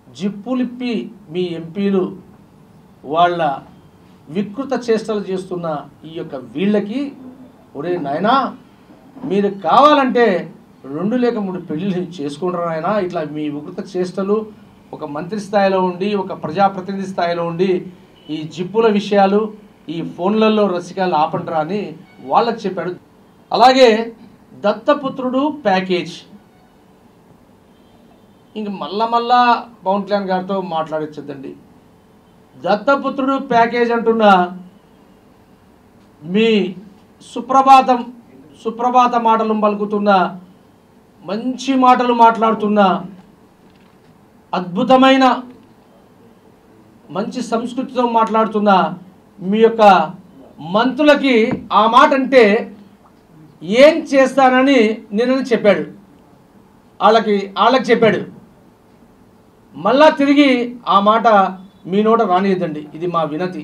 జిప్పులిప్పి మీ ఎంపీలు వాళ్ళ వికృత చేష్టలు చేస్తున్న ఈ యొక్క వీళ్ళకి ఒరే నాయనా మీరు కావాలంటే రెండు లేక మూడు పెళ్ళిళ్ళు చేసుకుంటారు నాయనా ఇట్లా మీ వికృత చేష్టలు ఒక మంత్రి స్థాయిలో ఉండి ఒక ప్రజాప్రతినిధి స్థాయిలో ఉండి ఈ జిప్పుల విషయాలు ఈ ఫోన్లలో రసికాలు ఆపండ్రా అని వాళ్ళకి చెప్పాడు అలాగే దత్తపుత్రుడు ప్యాకేజ్ ఇంక మళ్ళా మళ్ళా పవన్ కళ్యాణ్ గారితో మాట్లాడొచ్చదండి దత్తపుత్రుడు ప్యాకేజ్ అంటున్న మీ సుప్రభాతం సుప్రభాత మాటలు పలుకుతున్న మంచి మాటలు మాట్లాడుతున్న అద్భుతమైన మంచి సంస్కృతితో మాట్లాడుతున్న మీ యొక్క మంత్రులకి ఆ మాట అంటే ఏం చేస్తానని నిన్న చెప్పాడు వాళ్ళకి వాళ్ళకి చెప్పాడు మళ్ళా తిరిగి ఆ మాట మీ నోట రానియద్దండి ఇది మా వినతి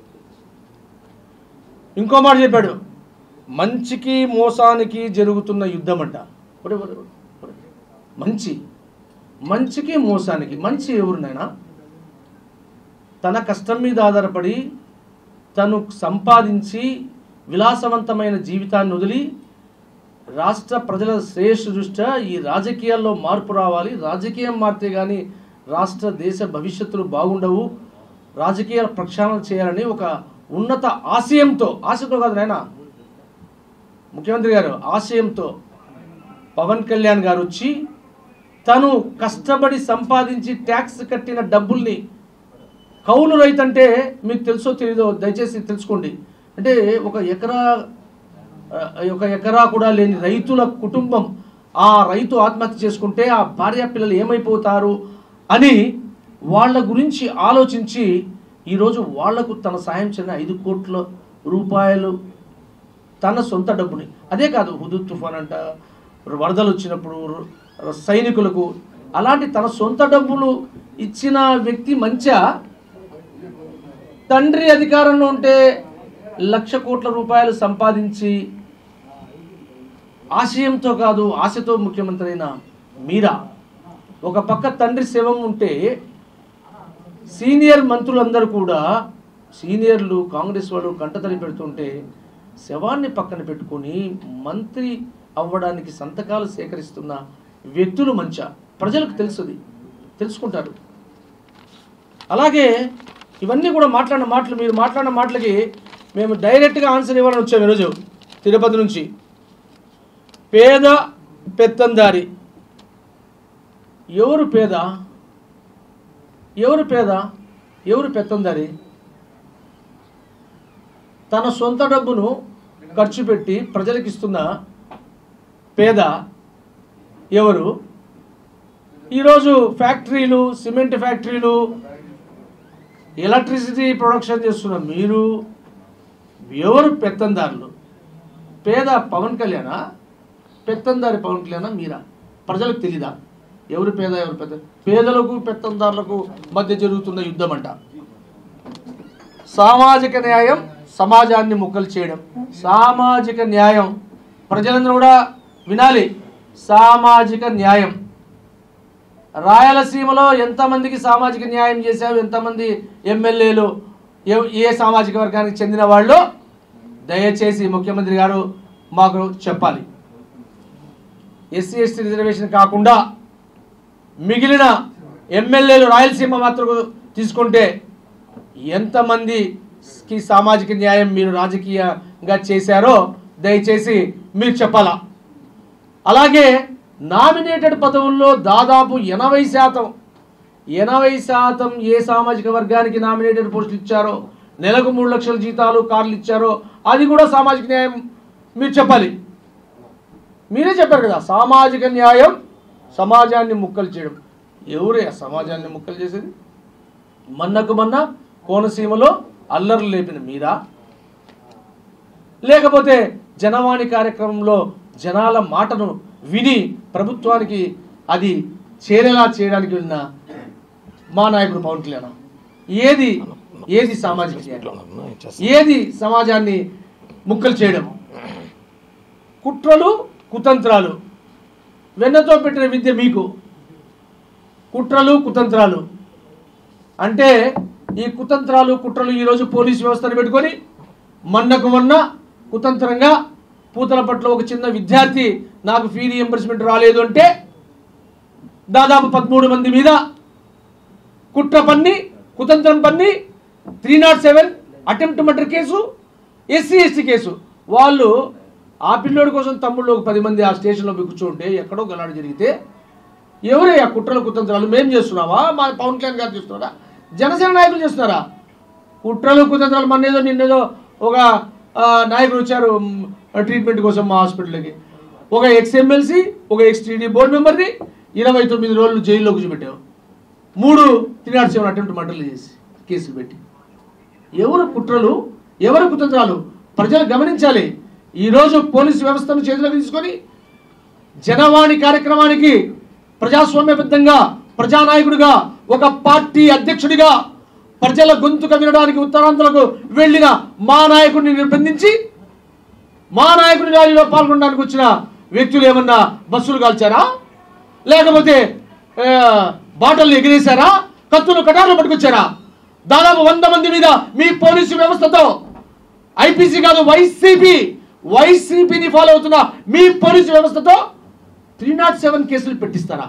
ఇంకో మాట చెప్పాడు మంచికి మోసానికి జరుగుతున్న యుద్ధం అంట ఒరే, ఒరే, ఒరే. మంచి మంచికి మోసానికి మంచి ఎవరినైనా తన కష్టం మీద ఆధారపడి తను సంపాదించి విలాసవంతమైన జీవితాన్ని వదిలి రాష్ట్ర ప్రజల శ్రేయస్సు దృష్ట్యా ఈ రాజకీయాల్లో మార్పు రావాలి రాజకీయం మారితే కానీ రాష్ట్ర దేశ భవిష్యత్తులు బాగుండవు రాజకీయ ప్రక్షాళన చేయాలని ఒక ఉన్నత ఆశయంతో ఆశతో కాదు నాయన ముఖ్యమంత్రి గారు ఆశయంతో పవన్ కళ్యాణ్ గారు వచ్చి తను కష్టపడి సంపాదించి ట్యాక్స్ కట్టిన డబ్బుల్ని కౌలు రైతు అంటే మీకు తెలుసో తెలీదో దయచేసి తెలుసుకోండి అంటే ఒక ఎకరా ఆ, ఒక ఎకరా కూడా లేని రైతుల కుటుంబం ఆ రైతు ఆత్మహత్య చేసుకుంటే ఆ భార్య పిల్లలు ఏమైపోతారు అని వాళ్ళ గురించి ఆలోచించి ఈరోజు వాళ్లకు తన సాయం చెందిన ఐదు కోట్ల రూపాయలు తన సొంత డబ్బుని అదే కాదు హుదూ తుఫాన్ అంట వరదలు వచ్చినప్పుడు ర- సైనికులకు అలాంటి తన సొంత డబ్బులు ఇచ్చిన వ్యక్తి మంచిగా తండ్రి అధికారంలో ఉంటే లక్ష కోట్ల రూపాయలు సంపాదించి ఆశయంతో కాదు ఆశతో ముఖ్యమంత్రి అయిన మీరా ఒక పక్క తండ్రి శవం ఉంటే సీనియర్ మంత్రులందరూ కూడా సీనియర్లు కాంగ్రెస్ వాళ్ళు కంటతడి పెడుతుంటే శవాన్ని పక్కన పెట్టుకొని మంత్రి అవ్వడానికి సంతకాలు సేకరిస్తున్న వ్యక్తులు మంచా ప్రజలకు తెలుసుది తెలుసుకుంటారు అలాగే ఇవన్నీ కూడా మాట్లాడిన మాటలు మీరు మాట్లాడిన మాటలకి మేము డైరెక్ట్గా ఆన్సర్ ఇవ్వాలని వచ్చాము ఈరోజు తిరుపతి నుంచి పేద పెత్తందారి ఎవరు పేద ఎవరు పేద ఎవరు పెత్తందారి తన సొంత డబ్బును ఖర్చు పెట్టి ప్రజలకు ఇస్తున్న పేద ఎవరు ఈరోజు ఫ్యాక్టరీలు సిమెంట్ ఫ్యాక్టరీలు ఎలక్ట్రిసిటీ ప్రొడక్షన్ చేస్తున్న మీరు ఎవరు పెత్తందారులు పేద పవన్ కళ్యాణ పెత్తందారి పవన్ కళ్యాణ మీరా ప్రజలకు తెలీదా ఎవరు పేద ఎవరు పెద్ద పేదలకు పెత్తందారులకు మధ్య జరుగుతున్న యుద్ధం అంట సామాజిక న్యాయం సమాజాన్ని ముక్కలు చేయడం సామాజిక న్యాయం ప్రజలందరూ కూడా వినాలి సామాజిక న్యాయం రాయలసీమలో ఎంతమందికి సామాజిక న్యాయం చేశావు ఎంతమంది ఎమ్మెల్యేలు ఏ- ఏ సామాజిక వర్గానికి చెందిన వాళ్ళు దయచేసి ముఖ్యమంత్రి గారు మాకు చెప్పాలి ఎస్సీ ఎస్టీ రిజర్వేషన్ కాకుండా మిగిలిన ఎమ్మెల్యేలు రాయలసీమ మాత్రం తీసుకుంటే ఎంతమందికి సామాజిక న్యాయం మీరు రాజకీయంగా చేశారో దయచేసి మీరు చెప్పాలా అలాగే నామినేటెడ్ పదవుల్లో దాదాపు ఎనభై శాతం ఎనభై శాతం ఏ సామాజిక వర్గానికి నామినేటెడ్ పోస్టులు ఇచ్చారో నెలకు మూడు లక్షల జీతాలు కార్లు ఇచ్చారో అది కూడా సామాజిక న్యాయం మీరు చెప్పాలి మీరే చెప్పారు కదా సామాజిక న్యాయం సమాజాన్ని ముక్కలు చేయడం ఎవరే ఆ సమాజాన్ని ముక్కలు చేసేది మన్నకు మొన్న కోనసీమలో అల్లర్లు లేపిన మీరా లేకపోతే జనవాణి కార్యక్రమంలో జనాల మాటను విని ప్రభుత్వానికి అది చేరేలా చేయడానికి వెళ్ళిన మా నాయకుడు పవన్ కళ్యాణ్ ఏది ఏది సామాజిక న్యాయం? ఏది సమాజాన్ని ముక్కలు చేయడం కుట్రలు కుతంత్రాలు వెన్నతో పెట్టిన విద్య మీకు కుట్రలు కుతంత్రాలు అంటే ఈ కుతంత్రాలు కుట్రలు ఈరోజు పోలీసు వ్యవస్థను పెట్టుకొని మొన్నకు మొన్న కుతంత్రంగా పూతల పట్ల ఒక చిన్న విద్యార్థి నాకు ఫీ రియంబర్స్మెంట్ రాలేదు అంటే దాదాపు పదమూడు మంది మీద కుట్ర పన్ని కుతంత్రం పన్ని three nought seven attempt murder case SC ST case వాళ్ళు ఆ పిల్లోడి కోసం తమ్ముళ్ళు ఒక పది మంది ఆ స్టేషన్లో కూర్చుంటే ఎక్కడో గలాడు జరిగితే ఎవరయ్యా కుట్రలు కుతంత్రాలు మేం చేస్తున్నావా మా పవన్ కళ్యాణ్ గారు చేస్తున్నారా జనసేన నాయకులు చేస్తున్నారా కుట్రలు కుతంత్రాలు మన ఏదో నిన్నేదో ఒక ఆ, నాయకుడు వచ్చారు మ్, ట్రీట్మెంట్ కోసం మా హాస్పిటల్కి ఒక ఎక్స్ ఎమ్మెల్సీ ఒక ఎక్స్ టీడీ బోర్డు మెంబర్ని ఇరవై తొమ్మిది రోజులు జైల్లో కూర్చోబెట్టావు మూడు త్రీ నాట్ సెవెన్ అటెంప్ట్ మర్డర్లు చేసి కేసులు పెట్టి ఎవరు కుట్రలు ఎవరు కుతంత్రాలు ప్రజలు గమనించాలి ఈరోజు పోలీసు వ్యవస్థను చేతిలోకి తీసుకొని జనవాణి కార్యక్రమానికి ప్రజాస్వామ్యబద్ధంగా ప్రజానాయకుడిగా ఒక పార్టీ అధ్యక్షుడిగా ప్రజల గొంతుక వినడానికి ఉత్తరాంధ్రకు వెళ్ళిన మా నాయకుడిని నిర్బంధించి మా నాయకుడి ర్యాలీలో పాల్గొనడానికి వచ్చిన వ్యక్తులు ఏమన్నా బస్సులు కాల్చారా లేకపోతే ఆ, బాటలు ఎగిరేశారా కత్తులు కటార్లు పట్టుకొచ్చారా దాదాపు వంద మంది మీద మీ పోలీసు వ్యవస్థతో ఐపీసీ కాదు వైసీపీ వైసీపీని ఫాలో అవుతున్న మీ పోలీసు వ్యవస్థతో త్రీ నాట్ సెవెన్ కేసులు పెట్టిస్తారా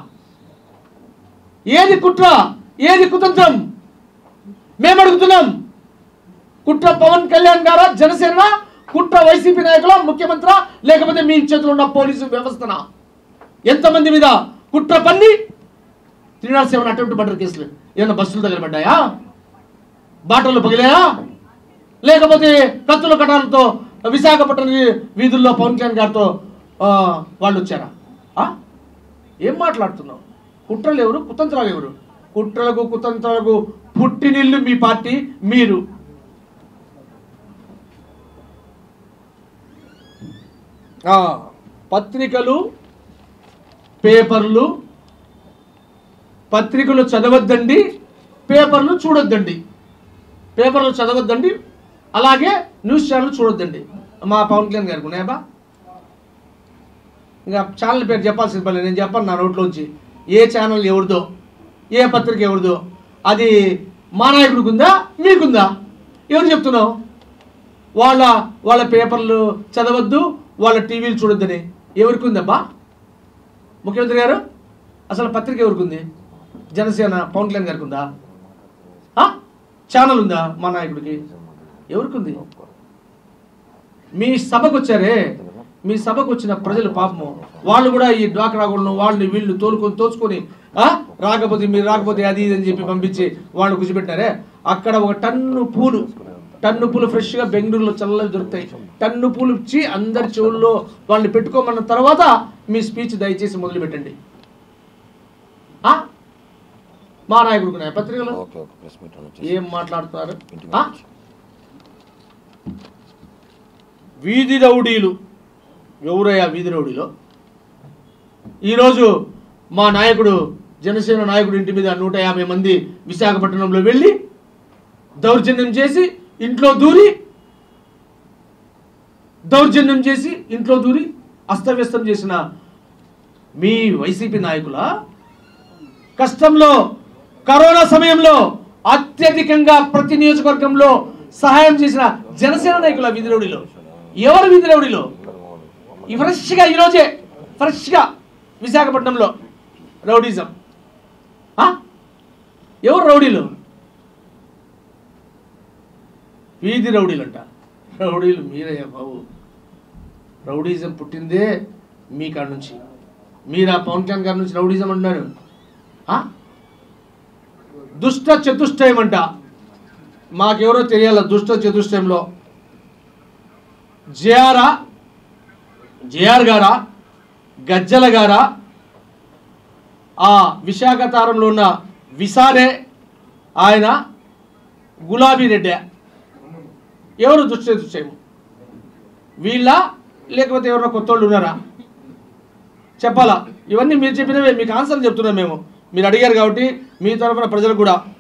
ఏది కుట్ర ఏది కుతంత్రం మేము అడుగుతున్నాం కుట్ర పవన్ కళ్యాణ్ గారా జనసేన కుట్ర వైసీపీ నాయకుల ముఖ్యమంత్రి లేకపోతే మీ చేతిలో ఉన్న పోలీసు వ్యవస్థన ఎంతమంది మీద కుట్ర పన్ని three nought seven attempt murder కేసులు ఏమైనా బస్సులు తగలబడ్డాయా బాటలు పగిలాయా లేకపోతే కత్తుల కటాలతో విశాఖపట్నం వీ- వీధుల్లో పవన్ కళ్యాణ్ గారితో ఆ, వాళ్ళు వచ్చారా ఆ? ఏం మాట్లాడుతున్నావు కుట్రలు ఎవరు కుతంత్రాలు ఎవరు కుట్రలకు కుతంత్రాలకు పుట్టినిల్లు మీ పార్టీ మీరు ఆ, పత్రికలు పేపర్లు పత్రికలు చదవద్దండి పేపర్లు చూడొద్దండి పేపర్లు చదవద్దండి అలాగే న్యూస్ ఛానల్ చూడొద్దండి మా పవన్ కళ్యాణ్ గారికి ఉన్నాయా ఇంకా ఛానల్ పేరు చెప్పాల్సింది పని నేను చెప్పాను నా నోట్లోంచి ఏ ఛానల్ ఎవరిదో ఏ పత్రిక ఎవరిదో అది మా నాయకుడికి ఉందా మీకుందా ఎవరు చెప్తున్నావు వాళ్ళ వాళ్ళ పేపర్లు చదవద్దు వాళ్ళ టీవీలు చూడొద్దని ఎవరికి ఉందబ్బా ముఖ్యమంత్రి గారు అసలు పత్రిక ఎవరికి ఉంది జనసేన పవన్ కళ్యాణ్ గారికి ఉందా ఆ? ఛానల్ ఉందా మా నాయకుడికి ఎవరికి ఉంది మీ సభకు వచ్చారే మీ సభకు వచ్చిన ప్రజలు పాపము వాళ్ళు కూడా ఈ డ్వాక్రా గోళ్ళను వాళ్ళని వీళ్ళు తోలుకొని తోచుకొని ఆ? రాకపోతే మీరు రాకపోతే అది ఇది అని చెప్పి పంపించి వాళ్ళు కూర్చోబెట్టారే అక్కడ ఒక టన్ను పూలు టన్ను పూలు ఫ్రెష్గా బెంగళూరులో చల్లవి దొరుకుతాయి టన్ను పూలు ఇచ్చి అందరి చెవుల్లో వాళ్ళని పెట్టుకోమన్న తర్వాత మీ స్పీచ్ దయచేసి మొదలు పెట్టండి ఆ? మా నాయకుడికి ఉన్నాయి పత్రికలు ఓకే ఓకే ప్రెస్ మీట్ అని ఏం మాట్లాడుతున్నారు ఇంటి ఆ? మీద వీధి రౌడీలు ఎవరయ్యా వీధి రౌడీలో ఈరోజు మా నాయకుడు జనసేన నాయకుడు ఇంటి మీద నూట యాభై మంది విశాఖపట్నంలో వెళ్ళి దౌర్జన్యం చేసి ఇంట్లో దూరి దౌర్జన్యం చేసి ఇంట్లో దూరి అస్తవ్యస్తం చేసిన మీ వైసీపీ నాయకుల కష్టంలో కరోనా సమయంలో అత్యధికంగా ప్రతి నియోజకవర్గంలో సహాయం చేసిన జనసేన నాయకుల విధిరౌడిలో ఎవరు విధిరౌడిలో ఈ ఫ్రెష్గా ఈరోజే ఫ్రెష్గా విశాఖపట్నంలో రౌడీజం ఆ? ఎవరు రౌడీలు వీధి రౌడీలు అంట రౌడీలు మీరయ్యా బాబు రౌడీజం పుట్టిందే మీ కాడ నుంచి మీరు ఆ పవన్ కళ్యాణ్ గారి నుంచి రౌడీజం అంటున్నారు ఆ? దుష్ట చతుష్టయం అంట మాకెవరో తెలియాల దుష్ట చతుష్టయంలో జేఆరా జేఆర్ గారా గజ్జల గారా ఆ విశాఖ తారంలో ఉన్న విసారే ఆయన గులాబీ రెడ్డి ఎవరు దుష్ట చతుష్టయం వీళ్ళ లేకపోతే ఎవరో కొత్త వాళ్ళు ఉన్నారా చెప్పాలా ఇవన్నీ మీరు చెప్పినవే మీకు ఆన్సర్లు చెప్తున్నాం మేము మీరు అడిగారు కాబట్టి మీ తరఫున ప్రజలకు కూడా